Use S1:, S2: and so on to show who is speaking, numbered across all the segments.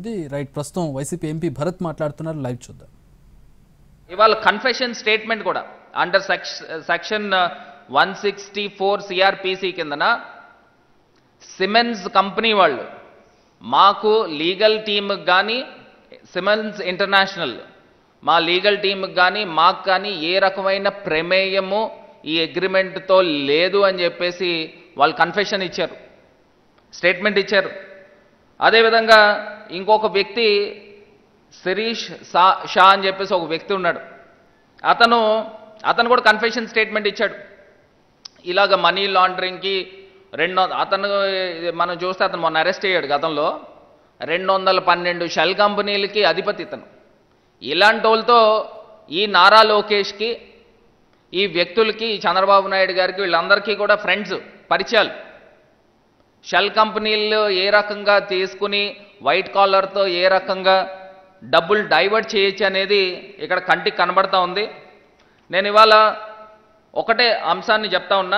S1: కనిపిస్తుంది రైట్ ప్రస్తుతం YCP MP Bharat మాట్లాడుతున్నారు లైవ్ చూద్దాం
S2: ఇవాళ కన్ఫెషన్ స్టేట్మెంట్ కూడా under section one sixty four CrPC కిందన సిమెన్స్ కంపెనీ వాళ్ళు మాకు లీగల్ టీమ్కి కానీ సిమెన్స్ ఇంటర్నేషనల్ మా లీగల్ టీంకి కానీ మాకు కానీ ఏ రకమైన ప్రమేయము ఈ అగ్రిమెంట్తో లేదు అని చెప్పేసి వాళ్ళు కన్ఫెషన్ ఇచ్చారు స్టేట్మెంట్ ఇచ్చారు అదేవిధంగా ఇంకొక వ్యక్తి శిరీష్ సా షా అని చెప్పేసి ఒక వ్యక్తి ఉన్నాడు అతను అతను కూడా కన్ఫెషన్ స్టేట్మెంట్ ఇచ్చాడు ఇలాగ మనీ లాండరింగ్కి రెండు వంద- అతను మనం చూస్తే అతను మొన్న అరెస్ట్ అయ్యాడు గతంలో రెండు వందల పన్నెండు షెల్ కంపెనీలకి అధిపతి ఇతను ఇలాంటి వాళ్ళతో ఈ నారా లోకేష్కి ఈ వ్యక్తులకి ఈ చంద్రబాబు నాయుడు గారికి వీళ్ళందరికీ కూడా ఫ్రెండ్స్ పరిచయాలు షెల్ కంపెనీలు ఏ రకంగా తీసుకుని వైట్ కాలర్తో ఏ రకంగా డబ్బులు డైవర్ట్ చేయొచ్చు అనేది ఇక్కడ కంటికి కనబడతా ఉంది నేను ఇవాళ ఒకటే అంశాన్ని చెప్తా ఉన్నా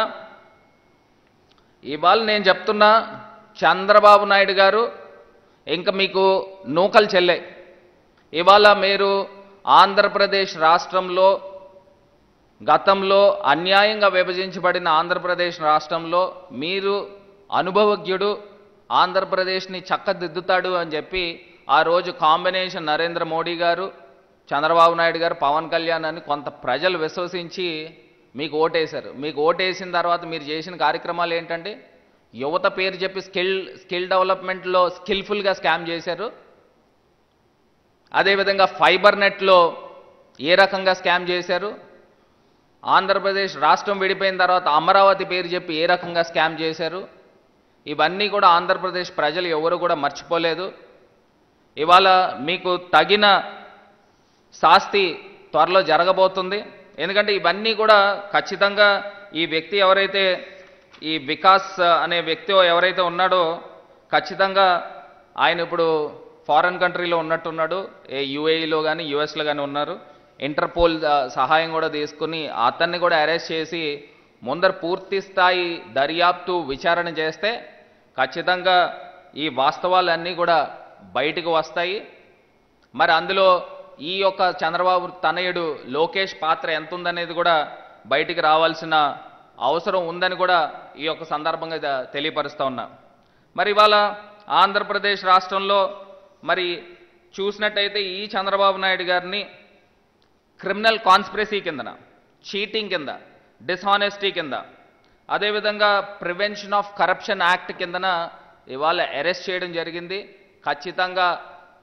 S2: ఇవాళ నేను చెప్తున్నా చంద్రబాబు నాయుడు గారు ఇంకా మీకు నూకలు చెల్లె ఇవాళ మీరు ఆంధ్రప్రదేశ్ రాష్ట్రంలో గతంలో అన్యాయంగా విభజించబడిన ఆంధ్రప్రదేశ్ రాష్ట్రంలో మీరు అనుభవజ్ఞుడు ఆంధ్రప్రదేశ్ని చక్కదిద్దుతాడు అని చెప్పి ఆ రోజు కాంబినేషన్ నరేంద్ర మోడీ గారు చంద్రబాబు నాయుడు గారు పవన్ కళ్యాణ్ అని కొంత ప్రజలు విశ్వసించి మీకు ఓటేశారు మీకు ఓటేసిన తర్వాత మీరు చేసిన కార్యక్రమాలు ఏంటంటే యువత పేరు చెప్పి స్కిల్ స్కిల్ డెవలప్మెంట్లో స్కిల్ఫుల్గా స్కామ్ చేశారు అదేవిధంగా ఫైబర్ నెట్లో ఏ రకంగా స్కామ్ చేశారు ఆంధ్రప్రదేశ్ రాష్ట్రం విడిపోయిన తర్వాత అమరావతి పేరు చెప్పి ఏ రకంగా స్కామ్ చేశారు ఇవన్నీ కూడా ఆంధ్రప్రదేశ్ ప్రజలు ఎవరు కూడా మర్చిపోలేదు ఇవాళ మీకు తగిన శాస్తి త్వరలో జరగబోతుంది ఎందుకంటే ఇవన్నీ కూడా ఖచ్చితంగా ఈ వ్యక్తి ఎవరైతే ఈ వికాస్ అనే వ్యక్తి ఎవరైతే ఉన్నాడో ఖచ్చితంగా ఆయన ఇప్పుడు ఫారెన్ కంట్రీలో ఉన్నట్టున్నాడు ఏ యుఏఈలో కానీ యుఎస్లో కానీ ఉన్నారు ఇంటర్పోల్ ఆ, సహాయం కూడా తీసుకుని అతన్ని కూడా అరెస్ట్ చేసి ముందర పూర్తి స్థాయి దర్యాప్తు విచారణ చేస్తే ఖచ్చితంగా ఈ వాస్తవాలన్నీ కూడా బయటకు వస్తాయి మరి అందులో ఈ యొక్క చంద్రబాబు తనయుడు లోకేష్ పాత్ర ఎంత ఉందనేది కూడా బయటికి రావాల్సిన అవసరం ఉందని కూడా ఈ యొక్క సందర్భంగా ఇద- తెలియపరుస్తా ఉన్నా మరి ఇవాళ ఆంధ్రప్రదేశ్ రాష్ట్రంలో మరి చూసినట్టయితే ఈ చంద్రబాబు నాయుడు గారిని క్రిమినల్ కాన్స్పిరసీ కిందన చీటింగ్ కింద డిస్హానెస్టీ కింద అదేవిధంగా ప్రివెన్షన్ ఆఫ్ కరప్షన్ యాక్ట్ కిందన ఇవాళ అరెస్ట్ చేయడం జరిగింది ఖచ్చితంగా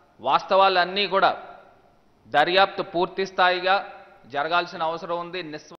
S2: వాస్తవాలన్నీ కూడా దర్యాప్తు పూర్తి స్థాయిగా జరగాల్సిన అవసరం ఉంది నిస్వ